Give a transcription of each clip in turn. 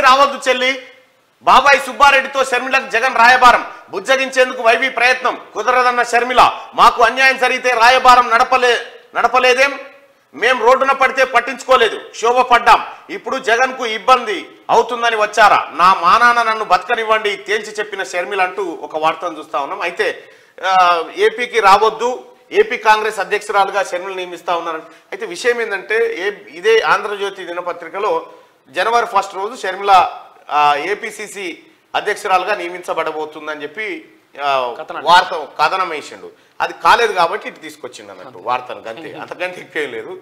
రావద్దు చెల్లి బాబాయ్ సుబ్బారెడ్డితో షర్మిలకు జగన్ రాయబారం బుజ్జగించేందుకు వైవి ప్రయత్నం కుదరదన్న షర్మిల మాకు అన్యాయం జరిగితే రాయబారం నడపలే నడపలేదేం మేం రోడ్డున పడితే పట్టించుకోలేదు శోభ పడ్డాం ఇప్పుడు జగన్ కు ఇబ్బంది అవుతుందని వచ్చారా నా మానాన నన్ను బతకనివ్వండి తేల్చి చెప్పిన షర్మిల అంటూ ఒక వార్తను చూస్తా ఉన్నాం అయితే ఆ, ఏపీకి రావద్దు ఏపీ కాంగ్రెస్ అధ్యక్షురాలుగా షర్మిల నియమిస్తా ఉన్నారు అయితే విషయం ఏంటంటే ఏ ఇదే ఆంధ్రజ్యోతి దినపత్రికలో జనవరి ఫస్ట్ రోజు షర్మిల ఏపీసీసీ అధ్యక్షురాలుగా నియమించబడబోతుందని చెప్పి ఆ, కథనం. వార్త కథనం వేసిండు అది కాలేదు కాబట్టి ఇటు తీసుకొచ్చిండు అన్నట్టు వార్తను గంతే అంతకంటే ఎక్కువ ఏం లేదు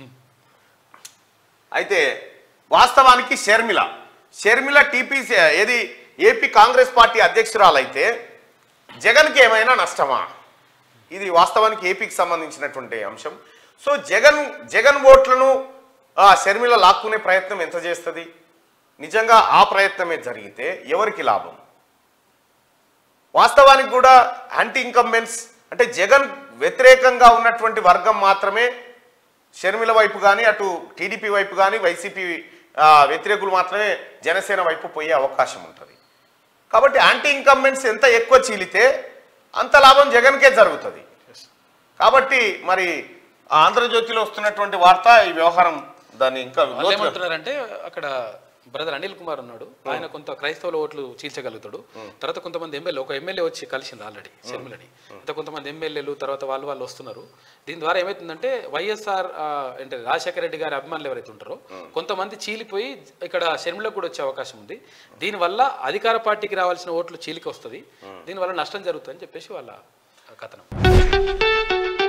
అయితే వాస్తవానికి షర్మిల షర్మిల టీపీసీ ఏది ఏపీ కాంగ్రెస్ పార్టీ అధ్యక్షురాలైతే జగన్కి ఏమైనా నష్టమా ఇది వాస్తవానికి ఏపీకి సంబంధించినటువంటి అంశం సో జగన్ జగన్ ఓట్లను ఆ, షర్మిల లాక్కునే ప్రయత్నం ఎంత చేస్తుంది నిజంగా ఆ ప్రయత్నమే జరిగితే ఎవరికి లాభం వాస్తవానికి కూడా యాంటీ ఇన్కంబెన్స్ అంటే జగన్ వ్యతిరేకంగా ఉన్నటువంటి వర్గం మాత్రమే షర్మిల వైపు కానీ అటు టీడీపీ వైపు కానీ వైసీపీ ఆ, వ్యతిరేకులు మాత్రమే జనసేన వైపు పోయే అవకాశం ఉంటుంది కాబట్టి యాంటీ ఇన్కంబెన్స్ ఎంత ఎక్కువ చీలితే అంత లాభం జగన్కే జరుగుతుంది కాబట్టి మరి ఆ ఆంధ్రజ్యోతిలో వస్తున్నటువంటి వార్త ఈ వ్యవహారం దాన్ని ఇంకా వాళ్ళు లోతుగా- ఏమంటున్నారంటే అక్కడ బ్రదర్ అనిల్ కుమార్ ఉన్నాడు ఆయన కొంత క్రైస్తవుల ఓట్లు చీల్చగలుగుతాడు తర్వాత కొంతమంది ఎమ్మెల్యే ఒక ఎమ్మెల్యే వచ్చి కలిసింది ఆల్రెడీ షర్మిలని ఇంకా కొంతమంది ఎమ్మెల్యేలు తర్వాత వాళ్ళు వాళ్ళు వస్తున్నారు దీని ద్వారా ఏమవుతుందంటే వైఎస్ఆర్ ఆ, అంటే రాజశేఖర రెడ్డి గారి అభిమానులు ఎవరైతే ఉంటారో కొంతమంది చీలిపోయి ఇక్కడ షర్మిలకు కూడా వచ్చే అవకాశం ఉంది దీనివల్ల అధికార పార్టీకి రావాల్సిన ఓట్లు చీలిక వస్తుంది దీనివల్ల నష్టం జరుగుతుందని చెప్పేసి వాళ్ళ కథనం